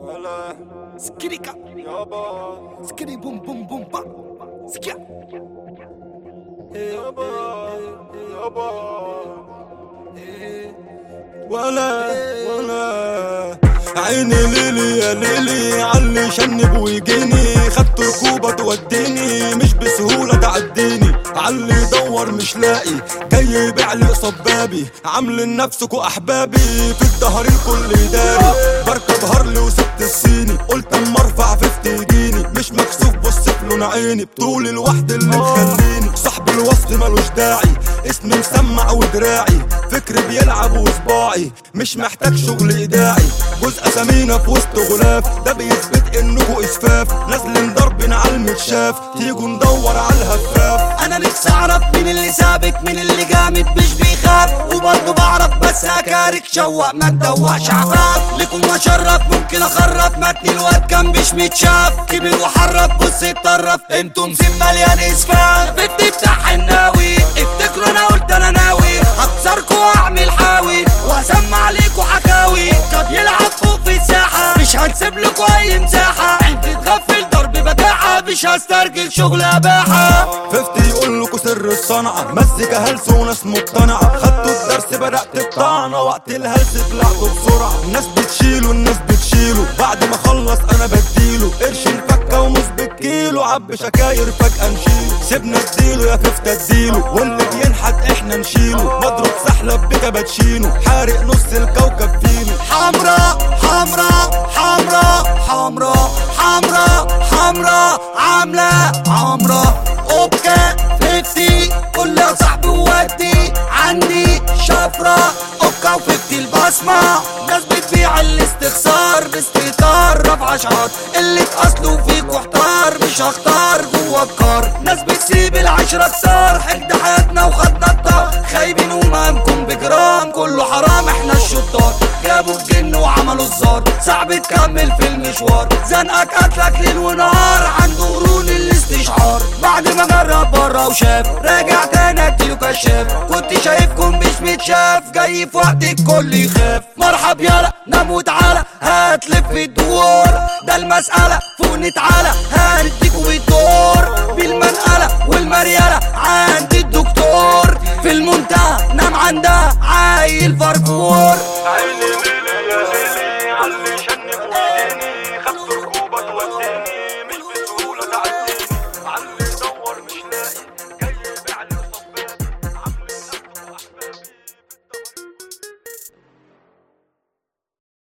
ولا سكريكا يابا سكري بوم بوم بوم با سكيا يابا يابا ولا ولا عيني ليلي يا ليلي علي شنب ويجيني خدت ركوبة توديني مش بسهولة تعديني علي يدور مش لاقي جاي يبيع لي قصاد بابي عامل نفسكوا احبابي في الظهر الكل داري بركب هارلي وسبت الصيني قلت اما ارفع فيفتي يجيني مش مكسوف بص في لون عيني بطول الوحد اللي مخليني صاحب الوصف ملوش داعي اسمي مسمع ودراعي فكري بيلعب وصباعي مش محتاج شغل ايداعي جزء اسامينا في وسط غلاف ده بيثبت انكوا اسفاف نازلين ضربنا على المتشاف تيجوا ندور على الهفاف انا نفسي اعرف مين اللي ثابت مين اللي جامد مش بيخاف وبرضه بعرف بس اكارك شوق ما تدوقش عفاف لكم اشرف ممكن اخرف متني الواد كان مش متشاف كبر وحرف بص اتطرف انتم زين مليان اسفاف بتفتح حناوي افتكروا انا قلت انا ناوي هكسركوا واعمل حاوي واسمع عليكوا حكاوي كان يلعب فوق في الساحه مش هنسيب لكوا اي مساحه انت تغفل ضرب بجاحه مش هسترجل شغل اباحه ففتي يقول لكم سر الصنعة مزيكا هلس وناس مقتنعة خدتوا الدرس بدأت الطعنة وقت الهلس طلعتوا بسرعة الناس بتشيله الناس بتشيله بعد ما خلص انا بديله قرش الفكة ونص بالكيلو عب شكاير فجأة نشيله سيبنا اديله يا ففتة اديله واللي بينحت احنا نشيله مضروب سحلة بكباتشينو حارق نص الكوكب فينو حمرا حمرا حمرا حمرا حمرا حمرا عاملة عمرة اوكا فيفتي قول يا صاحبي ودي عندي شفرة اوكا وفيفتي البصمة ناس بتبيع الاستخسار باستهتار رفع شعار اللي اصله فيك واحتار مش هختار جوا الكار ناس بتسيب العشرة كتار حقد حياتنا وخدنا الطار خايبين ومهمكم بجرام كله حرام احنا الشطار جابوا الجن وعملوا الزار صعب تكمل في المشوار زنقك قتلك ليل ونهار عنده قرون الاستشعار بعد ما جرب بره وشاف راجع تاني اديله كشاف كنت شايفكم مش متشاف جاي في وقت الكل يخاف مرحب يالا نام وتعالى هتلف الدور ده المسألة فوق تعالى